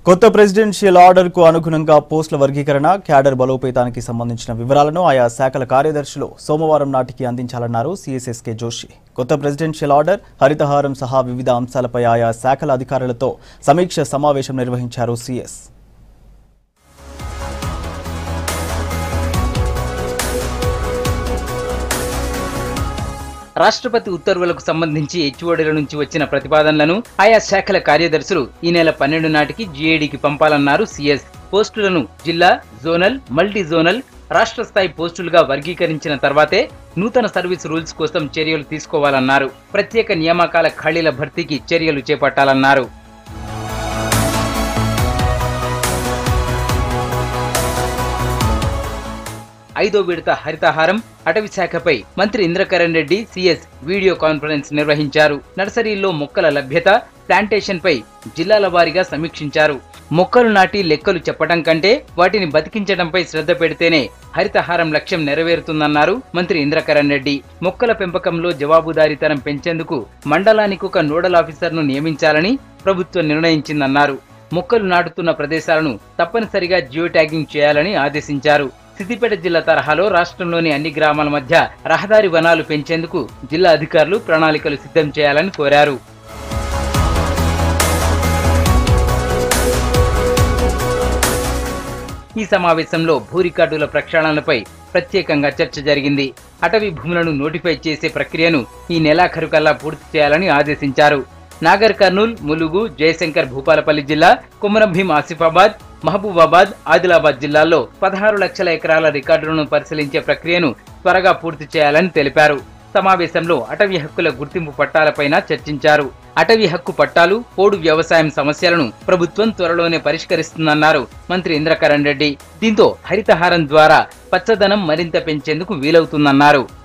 కొత్త ప్రెసిడెన్షియల్ ఆర్డర్కు అనుగుణంగా పోస్టుల వర్గీకరణ క్యాడర్ బలోపేతానికి సంబంధించిన వివరాలను ఆయా శాఖల కార్యదర్శులు సోమవారం నాటికి అందించాలన్నారు సీఎస్ఎస్కే జోషి కొత్త ప్రెసిడెన్షియల్ ఆర్డర్ హరితహారం సహా వివిధ అంశాలపై ఆయా శాఖల అధికారులతో సమీక్ష సమావేశం నిర్వహించారు సీఎస్ రాష్ట్రపతి ఉత్తర్వులకు సంబంధించి హెచ్ఓడీల నుంచి వచ్చిన ప్రతిపాదనలను ఆయా శాఖల కార్యదర్శులు ఈ నెల పన్నెండు నాటికి జీఏడీకి పంపాలన్నారు సీఎస్ పోస్టులను జిల్లా జోనల్ మల్టీ జోనల్ రాష్ట్ర స్థాయి పోస్టులుగా వర్గీకరించిన తర్వాతే నూతన సర్వీస్ రూల్స్ కోసం చర్యలు తీసుకోవాలన్నారు ప్రత్యేక నియామకాల ఖాళీల భర్తీకి చర్యలు చేపట్టాలన్నారు ఐదో విడత హరితహారం అటవీ శాఖపై మంత్రి Indrakaran Reddy CS video conference నిర్వహించారు నర్సరీల్లో మొక్కల లభ్యత ప్లాంటేషన్ పై జిల్లాల వారీగా సమీక్షించారు మొక్కలు నాటి లెక్కలు చెప్పడం కంటే వాటిని బతికించడంపై శ్రద్ధ పెడితేనే హరితహారం లక్ష్యం నెరవేరుతుందన్నారు మంత్రి ఇంద్రకరణ్ రెడ్డి మొక్కల పెంపకంలో జవాబుదారీతనం పెంచేందుకు మండలానికి ఒక నోడల్ ఆఫీసర్ను నియమించాలని ప్రభుత్వం నిర్ణయించిందన్నారు మొక్కలు నాటుతున్న ప్రదేశాలను తప్పనిసరిగా జియో ట్యాగింగ్ చేయాలని ఆదేశించారు సిద్దిపేట జిల్లా తరహాలో రాష్ట్రంలోని అన్ని గ్రామాల మధ్య రహదారి వనాలు పెంచేందుకు జిల్లా అధికారులు ప్రణాళికలు సిద్ధం చేయాలని కోరారు ఈ సమావేశంలో భూ రికార్డుల ప్రక్షాళనపై ప్రత్యేకంగా చర్చ జరిగింది అటవీ భూములను నోటిఫై చేసే ప్రక్రియను ఈ నెలాఖరు కల్లా పూర్తి చేయాలని ఆదేశించారు నాగర్ కర్నూల్ ములుగు జయశంకర్ భూపాలపల్లి జిల్లా కుమరంభీం ఆసిఫాబాద్ మహబూబాబాద్ ఆదిలాబాద్ జిల్లాల్లో పదహారు లక్షల ఎకరాల రికార్డులను పరిశీలించే ప్రక్రియను త్వరగా పూర్తి చేయాలని తెలిపారు సమావేశంలో అటవీ హక్కుల గుర్తింపు పట్టాలపైన చర్చించారు అటవీ హక్కు పట్టాలు పోడు వ్యవసాయం సమస్యలను ప్రభుత్వం త్వరలోనే పరిష్కరిస్తుందన్నారు మంత్రి ఇంద్రకరణ్ రెడ్డి దీంతో హరితహారం ద్వారా పచ్చదనం మరింత పెంచేందుకు వీలవుతుందన్నారు